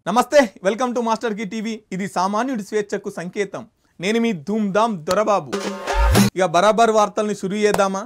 నమస్తే welcome to master key TV ఇది సామాన్యుడి స్వేచ్ఛకు సంకేతం నేను మీ ధూమ్ ధామ్ దొరబాబు ఇక బరాబర్ వార్తల్ని షురు చేద్దామా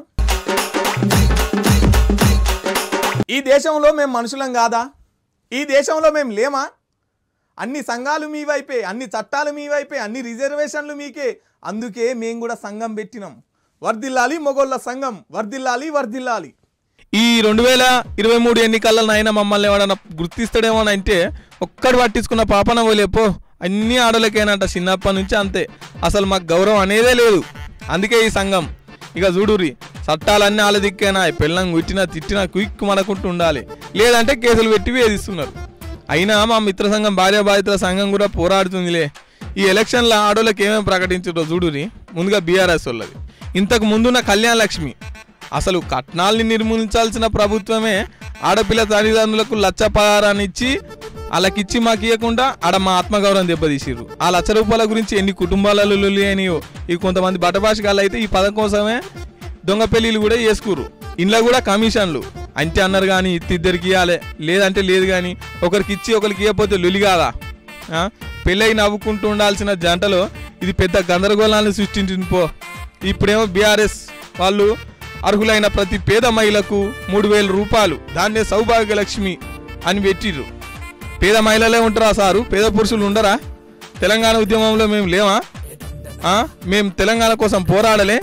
ఈ దేశంలో మేము మనుషులం కాదా ఈ దేశంలో మేము లేమా అన్ని సంఘాలు మీ వైపే అన్ని చట్టాలు మీ వైపే అన్ని రిజర్వేషన్లు మీకే అందుకే మేము కూడా సంఘం పెట్టినాం వర్దిల్లాలి మొగోళ్ళ సంఘం వర్దిల్లాలి వర్దిల్లాలి ఈ రెండు వేల ఇరవై మూడు ఎన్నికల్లో నాయన మమ్మల్ని ఎవడన్నా గుర్తిస్తాడేమో అని అంటే ఒక్కడు పట్టించుకున్న పాపన పోలేపో అన్ని ఆడలకేనంట చిన్నప్పటి నుంచి అంతే అసలు మాకు గౌరవం అనేదే లేదు అందుకే ఈ సంఘం ఇక చూడురి చట్టాలన్నీ ఆల దిక్కేనా పిల్లం కుట్టినా తిట్టినా క్విక్ మనకుంటూ ఉండాలి లేదంటే కేసులు పెట్టి వేధిస్తున్నారు అయినా మా మిత్ర సంఘం భార్య బాధితుల సంఘం కూడా పోరాడుతుందిలే ఈ ఎలక్షన్ల ఆడోళ్ళకి ఏమేమి ప్రకటించారో చూడురి ముందుగా బీఆర్ఎస్ వాళ్ళది ఇంతకు ముందున్న కళ్యాణ లక్ష్మి అసలు కట్నాల్ని నిర్మూలించాల్సిన ప్రభుత్వమే ఆడపిల్ల తల్లిదండ్రులకు లచ్చ పదారాన్ని ఇచ్చి వాళ్ళకిచ్చి మాకు ఇవ్వకుండా ఆడ మా ఆత్మగౌరవం దెబ్బతీసిర్రు ఆ లచ్చ రూపాయల గురించి ఎన్ని కుటుంబాలలో లొల్లి అయినాయో ఈ కొంతమంది బట్టభాషకాలు అయితే ఈ పదం కోసమే దొంగ పెళ్ళిళ్ళు కూడా చేసుకుర్రు ఇంట్లో కూడా కమిషన్లు అంటే అన్నారు కానీ ఇద్దరికి ఇవ్వాలి లేదంటే లేదు కానీ ఒకరికి ఇచ్చి ఒకరికి ఇవ్వకపోతే లొలి కాదా ఆ? పెళ్ళై నవ్వుకుంటూ ఉండాల్సిన జంటలో ఇది పెద్ద గందరగోళాన్ని సృష్టించింది పో ఇప్పుడేమో బీఆర్ఎస్ వాళ్ళు అర్హులైన ప్రతి పేద మహిళకు మూడు వేల రూపాయలు దాన్నే సౌభాగ్య లక్ష్మి అని పెట్టిర్రు పేద మహిళలే ఉంటారా సారు పేద పురుషులు ఉండరా తెలంగాణ ఉద్యమంలో మేము లేమా ఆ? మేము తెలంగాణ కోసం పోరాడలే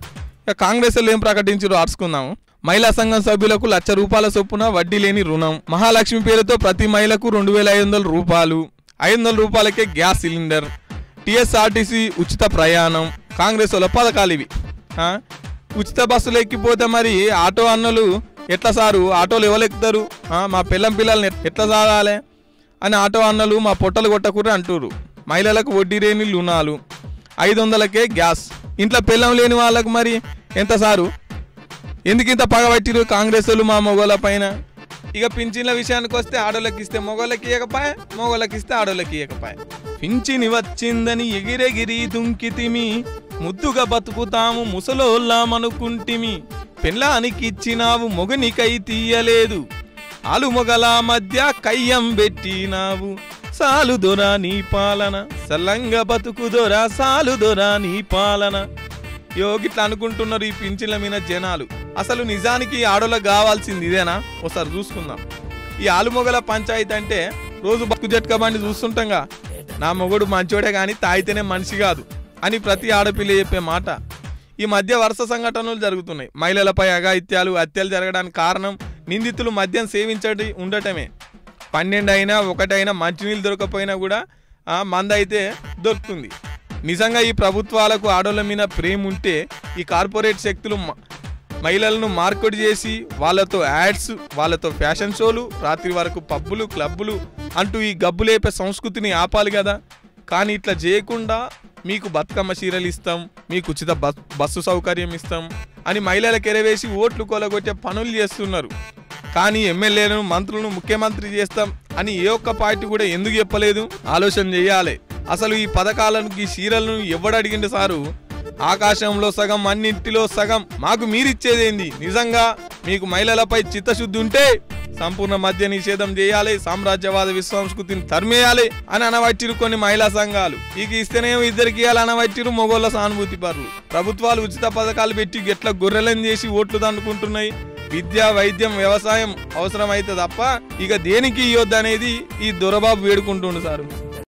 ఇక కాంగ్రెస్ వాళ్ళు ఏం ప్రకటించారో ఆర్చుకుందాము మహిళా సంఘం సభ్యులకు లక్ష రూపాయల చొప్పున వడ్డీ లేని రుణం మహాలక్ష్మి పేరుతో ప్రతి మహిళకు రెండు వేల ఐదు వందల రూపాయలు ఐదు వందల రూపాయలకే గ్యాస్ సిలిండర్ టీఎస్ఆర్టీసీ ఉచిత ప్రయాణం కాంగ్రెస్ వాళ్ళ పథకాలు ఇవి ఆ? ఉచిత బస్సులు ఎక్కిపోతే మరి ఆటో అన్నలు ఎట్లా సారు ఆటోలు ఎవరు ఎక్కుతారు ఆ? మా పిల్లం పిల్లల్ని ఎట్లా సాగాలి అని ఆటో అన్నలు మా పొట్టలు కొట్టకూడదు అంటుర్రు మహిళలకు వడ్డీ లేని రుణాలు ఐదు వందలకే గ్యాస్ ఇంట్లో పిల్లం లేని వాళ్ళకు మరి ఎంత సారు ఎందుకు ఇంత పగబట్టిరు కాంగ్రెస్ వాళ్ళు మా మొగోళ్ళ పైన ఇక పింఛన్ల విషయానికి వస్తే ఆడోళ్ళకి ఇస్తే మొగోళ్ళకి ఇవ్వకపాయ మొగోళ్ళకి ఇస్తే ఆడోళ్ళకి ఇవ్వకపాయ పింఛని వచ్చిందని ఎగిరెగిరి దుంకితిమి ముద్దుగా బతుకుతాము ముసలోళ్ళమనుకుంటిమి పెళ్ళానికి ఇచ్చినావు మొగనికై తీయలేదు ఆలు మొగల మధ్య కయ్యం పెట్టినావు సాలు దొరా నీ పాలన సల్లంగా బతుకు దొరా సాలు దొరా నీ పాలన యోగిట్లా అనుకుంటున్నారు ఈ పింఛన్ల మీద జనాలు అసలు నిజానికి ఈ ఆడోళ్ళకి కావాల్సింది ఇదేనా ఒకసారి చూసుకుందాం ఈ ఆలుమొగల పంచాయతీ అంటే రోజు బతుకు జట్కా బండి చూస్తుంటాంగా నా మొగుడు మంచోడే కానీ తాగితేనే మనిషి కాదు అని ప్రతి ఆడపిల్ల చెప్పే మాట ఈ మధ్య వరుస సంఘటనలు జరుగుతున్నాయి మహిళలపై అఘాయిత్యాలు హత్యలు జరగడానికి కారణం నిందితులు మద్యం సేవించడి ఉండటమే పన్నెండు అయినా ఒకటైనా మంచినీళ్ళు దొరకపోయినా కూడా ఆ, మంద అయితే దొరుకుతుంది నిజంగా ఈ ప్రభుత్వాలకు ఆడోళ్ళ మీద ప్రేమ ఉంటే ఈ కార్పొరేట్ శక్తులు మ- మహిళలను మార్కెట్ చేసి వాళ్ళతో యాడ్స్ వాళ్ళతో ఫ్యాషన్ షోలు రాత్రి వరకు పబ్బులు క్లబ్బులు అంటూ ఈ గబ్బులేపే సంస్కృతిని ఆపాలి కదా కానీ ఇట్లా చేయకుండా మీకు బతుకమ్మ చీరలు ఇస్తాం మీకు ఉచిత బస్ బస్సు సౌకర్యం ఇస్తాం అని మహిళలకు ఎరవేసి ఓట్లు కొలగొట్టే పనులు చేస్తున్నారు కానీ ఎమ్మెల్యేలను మంత్రులను ముఖ్యమంత్రి చేస్తాం అని ఏ ఒక్క పార్టీ కూడా ఎందుకు చెప్పలేదు ఆలోచన చేయాలి అసలు ఈ పథకాలను ఈ చీరలను ఎవడు అడిగిండు సారు ఆకాశంలో సగం అన్నింటిలో సగం మాకు మీరిచ్చేదేంది నిజంగా మీకు మహిళలపై చిత్తశుద్ధి ఉంటే సంపూర్ణ మద్య నిషేధం చేయాలి సామ్రాజ్యవాద విశ్వసంస్కృతిని తరిమేయాలి అని అనవట్టిరు కొన్ని మహిళా సంఘాలు ఇక ఇస్తేనేమో ఇద్దరికి ఇవ్వాలి అనవట్టిరు మొగోళ్ళ సానుభూతి పరులు ప్రభుత్వాలు ఉచిత పథకాలు పెట్టి గెట్ల గొర్రెలను చేసి ఓట్లు దండుకుంటున్నాయి విద్య వైద్యం వ్యవసాయం అవసరమైతే తప్ప ఇక దేనికి ఇవ్వద్దు అనేది ఈ దొరబాబు వేడుకుంటుండు సారు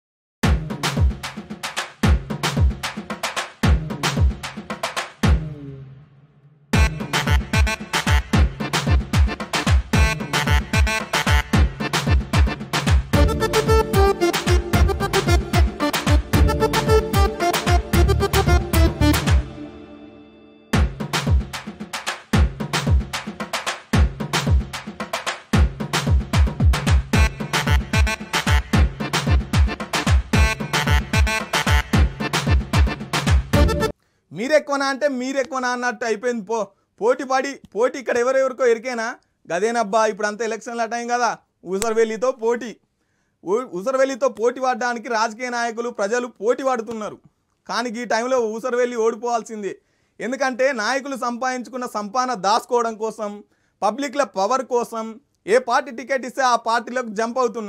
మీరెక్కువనా అంటే మీరెక్కువనా అన్నట్టు అయిపోయింది పో పోటీ పడి పోటీ ఇక్కడ ఎవరెవరికో ఎరికేనా గదేనబ్బా ఇప్పుడు అంతా ఎలక్షన్ల టైం కదా ఊసరవెల్లితో పోటీ ఊ- ఊసరవెల్లితో పోటీ పడడానికి రాజకీయ నాయకులు ప్రజలు పోటీ పడుతున్నారు కానీ ఈ టైంలో ఊసరవెల్లి ఓడిపోవాల్సిందే ఎందుకంటే నాయకులు సంపాదించుకున్న సంపాదన దాచుకోవడం కోసం పబ్లిక్ల పవర్ కోసం ఏ పార్టీ టికెట్ ఇస్తే ఆ పార్టీలోకి జంప్ అవుతున్నారు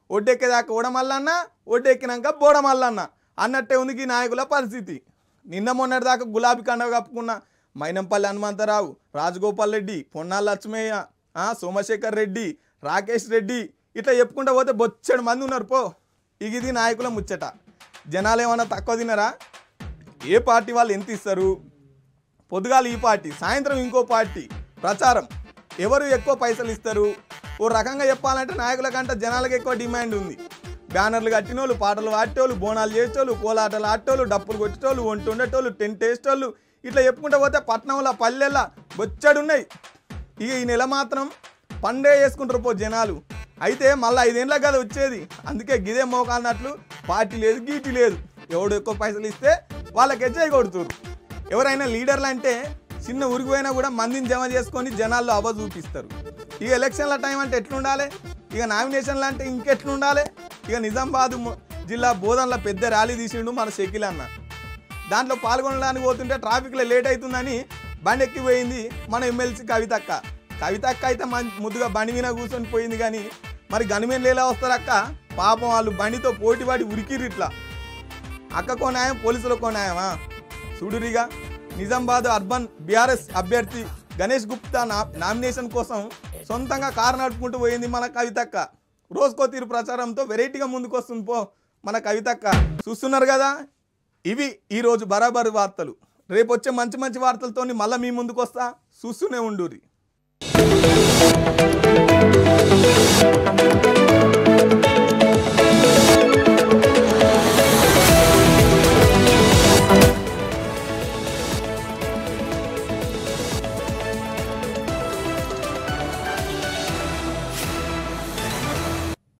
ఒడ్డెక్కేదాకా ఓడమల్లన్న ఒడ్డెక్కినాక బోడమల్లన్న అన్నట్టే ఉంది ఈ నాయకుల పరిస్థితి నిన్న మొన్నటి దాకా గులాబీ కండవ కప్పుకున్న మైనంపల్లి హనుమంతరావు రాజగోపాల్ రెడ్డి పొన్నాల లక్ష్మయ్య ఆ, సోమశేఖర్ రెడ్డి రాకేష్ రెడ్డి ఇట్లా చెప్పుకుంటూ పోతే బొచ్చెడు మంది ఉన్నారు పో ఇక ఇది నాయకుల ముచ్చట జనాలు ఏమన్నా తక్కువ తినరా ఏ పార్టీ వాళ్ళు ఎంత ఇస్తారు పొద్దుగాల ఈ పార్టీ సాయంత్రం ఇంకో పార్టీ ప్రచారం ఎవరు ఎక్కువ పైసలు ఇస్తారు ఓ రకంగా చెప్పాలంటే నాయకుల కంటే జనాలకు ఎక్కువ డిమాండ్ ఉంది బ్యానర్లు కట్టినోళ్ళు పాటలు పాడేటోళ్ళు బోనాలు చేసేటోళ్ళు కోలాటలు ఆడేటోళ్ళు డప్పులు కొట్టేటోళ్ళు వంట ఉండేటోళ్ళు టెంట్ వేసేటోళ్ళు ఇట్లా చెప్పుకుంటూ పోతే పట్నంలో పల్లెల్లో బొచ్చడున్నాయి ఇక ఈ నెల మాత్రం పండే వేసుకుంటారు పో జనాలు అయితే మళ్ళీ ఐదేళ్ళకి కదా వచ్చేది అందుకే గిదే మోకాలన్నట్లు పార్టీ లేదు గీటి లేదు ఎవడు ఎక్కువ పైసలు ఇస్తే వాళ్ళకి ఎజ్జాయి కొడుతురు ఎవరైనా లీడర్లు అంటే చిన్న ఊరికి పోయినా కూడా మందిని జమ చేసుకొని జనాల్లో అవ్వ చూపిస్తారు ఇక ఎలక్షన్ల టైం అంటే ఎట్లుండాలి ఇక నామినేషన్లు అంటే ఇంకెట్లుండాలి ఇక నిజామాబాద్ ము- జిల్లా బోధనలో పెద్ద ర్యాలీ తీసిండు మన షకీల్ అన్న దాంట్లో పాల్గొనడానికి పోతుంటే ట్రాఫిక్లో లేట్ అవుతుందని బండి ఎక్కిపోయింది మన ఎమ్మెల్సీ కవితక్క కవితక్క అయితే మం ముద్దుగా బండి మీద కూర్చొని పోయింది కానీ మరి గనిమేన్ లేలా వస్తారక్క పాపం వాళ్ళు బండితో పోటీపడి ఉరికిరు ఇట్లా అక్కకో న్యాయం పోలీసులకో న్యాయమా చూడురిగా నిజామాబాద్ అర్బన్ బీఆర్ఎస్ అభ్యర్థి గణేష్ గుప్తా నా నామినేషన్ కోసం సొంతంగా కారు నడుపుకుంటూ పోయింది మన కవితక్క రోజుకో తీరు ప్రచారంతో వెరైటీగా ముందుకు వస్తుంది పో మన కవితక్క చూస్తున్నారు కదా ఇవి ఈరోజు బరాబర్ వార్తలు రేపు వచ్చే మంచి మంచి వార్తలతోని మళ్ళీ మీ ముందుకు వస్తా చూస్తూనే ఉండురి